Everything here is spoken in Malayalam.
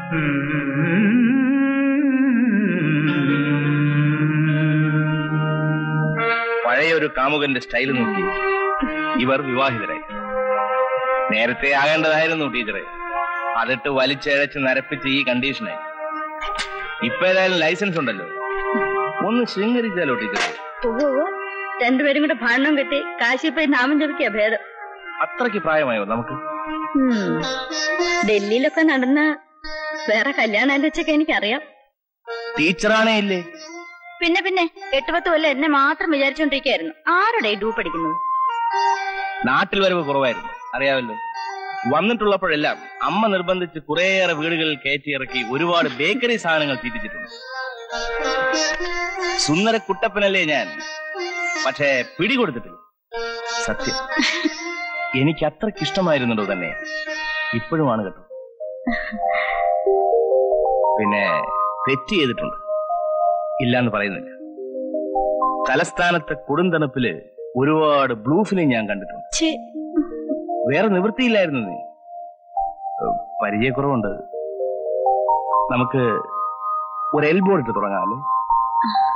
പഴയ ഒരു കാമുകന്റെ സ്റ്റൈൽ നോക്കി ഇവർ വിവാഹിതരായി നേരത്തെ ആകേണ്ടതായിരുന്നു ടീച്ചറെ അതിട്ട് വലിച്ചഴച്ച് നരപ്പിച്ച് ഈ കണ്ടീഷനായി ഇപ്പൊ ഏതായാലും ലൈസൻസ് ഉണ്ടല്ലോ ഒന്ന് ശൃംഗരിച്ചാലോ ടീച്ചറെ ഉവ്വ് ഉവ്വ്. രണ്ടുപേരും കൂടെ ഭാണ്ണം കെട്ടി കാശി പോയി നാമം ജപിക്കുക ഭേദം അത്രയ്ക്ക് പ്രായമായോ നമുക്ക് ഉം. ഡൽഹിയിലൊക്കെ നടന്ന വേറെ കല്യാണം വെച്ചൊക്കെ എനിക്കറിയാം ടീച്ചറാണേ ഇല്ലേ പിന്നെ പിന്നെ എട്ട് പത്ത് കൊല്ലം എന്നെ മാത്രം വിചാരിച്ചോണ്ടിരിക്കായിരുന്നു ആരുടെ ഈ ഡൂ പഠിക്കുന്നത് നാട്ടിൽ വരവ് കുറവായിരുന്നു അറിയാമല്ലോ വന്നിട്ടുള്ളപ്പോഴെല്ലാം അമ്മ നിർബന്ധിച്ച് കുറേയേറെ വീടുകളിൽ കയറ്റിയിറക്കി ഒരുപാട് ബേക്കറി സാധനങ്ങൾ തീറ്റിച്ചിട്ടുണ്ട് സുന്ദര കുട്ടപ്പനല്ലേ ഞാൻ പക്ഷേ പിടികൊടുത്തിട്ടില്ല സത്യം എനിക്ക് അത്രയ്ക്ക് ഇഷ്ടമായിരുന്നുണ്ടോ തന്നെ ഇപ്പോഴുമാണ് കേട്ടോ പിന്നെ തെറ്റ് ചെയ്തിട്ടുണ്ട് ഇല്ലാന്ന് പറയുന്നില്ല തലസ്ഥാനത്തെ കൊടുന്തണുപ്പില് ഒരുപാട് ബ്ലൂ ഫിലിം ഞാൻ കണ്ടിട്ടുണ്ട് ഛേ, വേറെ നിവൃത്തിയില്ലായിരുന്നു നീ ഏഹ്, പരിചയക്കുറവുണ്ട് നമുക്ക് ഒരു എൽബോ ഇട്ട് തുടങ്ങാമല്ലേ